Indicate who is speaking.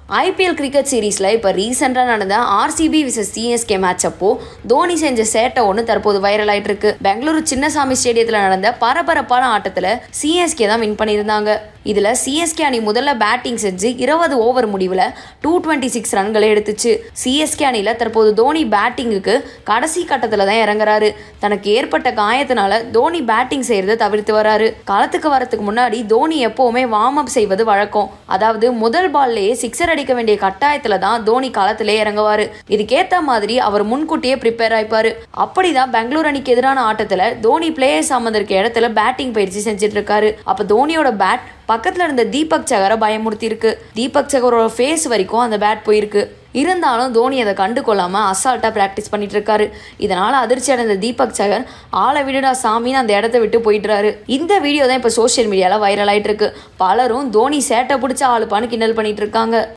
Speaker 1: IPL cricket சீரீஸில் இப்போ ரீசெண்டாக நடந்த ஆர்சிபி விசஸ் சிஎஸ்கே மேட்ச் அப்போ தோனி செஞ்ச சேட்டை ஒன்று தற்போது வைரல் ஆயிட்டு இருக்கு பெங்களூரு சின்னசாமி ஸ்டேடியத்தில் நடந்த பரபரப்பான ஆட்டத்தில் சிஎஸ்கே தான் வின் பண்ணியிருந்தாங்க இதில் சிஎஸ்கே அணி முதல்ல பேட்டிங் செஞ்சு இருபது ஓவர் முடிவில் டூ டுவெண்ட்டி சிக்ஸ் ரன்களை எடுத்துச்சு சிஎஸ்கே அணியில் தற்போது தோனி பேட்டிங்குக்கு கடைசி கட்டத்தில் தான் இறங்குறாரு தனக்கு ஏற்பட்ட காயத்தினால தோனி பேட்டிங் செய்கிறத தவிர்த்து வராரு களத்துக்கு வரத்துக்கு முன்னாடி தோனி எப்போவுமே வார்ம் அப் செய்வது வழக்கம் அதாவது முதல் பால்லேயே சிக்ஸர் அடிக்க வேண்டிய கட்டாயத்தில் தான் தோனி களத்திலே இறங்குவார் இதுக்கேற்ற மாதிரி அவர் முன்கூட்டியே ப்ரிப்பேர் ஆயிப்பாரு அப்படிதான் பெங்களூர் அணிக்கு எதிரான ஆட்டத்தில் தோனி பிளேயர்ஸ் அமர்ந்திருக்க இடத்துல பேட்டிங் பயிற்சி செஞ்சுட்டு இருக்காரு அப்போ தோனியோட பேட் பக்கத்தில் இருந்த தீபக் சகரை பயமுறுத்தி இருக்கு தீபக் சகரோட ஃபேஸ் வரைக்கும் அந்த பேட் போயிருக்கு இருந்தாலும் தோனி அதை கண்டு கொள்ளாம அசால்ட்டாக ப்ராக்டிஸ் பண்ணிட்டு இருக்காரு இதனால அதிர்ச்சி அடைந்த தீபக் சகர் ஆளை விடுடா சாமின்னு அந்த இடத்த விட்டு போயிட்டுறாரு இந்த வீடியோ தான் இப்போ சோஷியல் மீடியாவில் வைரல் ஆயிட்டு இருக்கு பலரும் தோனி சேட்டை பிடிச்ச ஆளுப்பான்னு கிண்டல் பண்ணிட்டு இருக்காங்க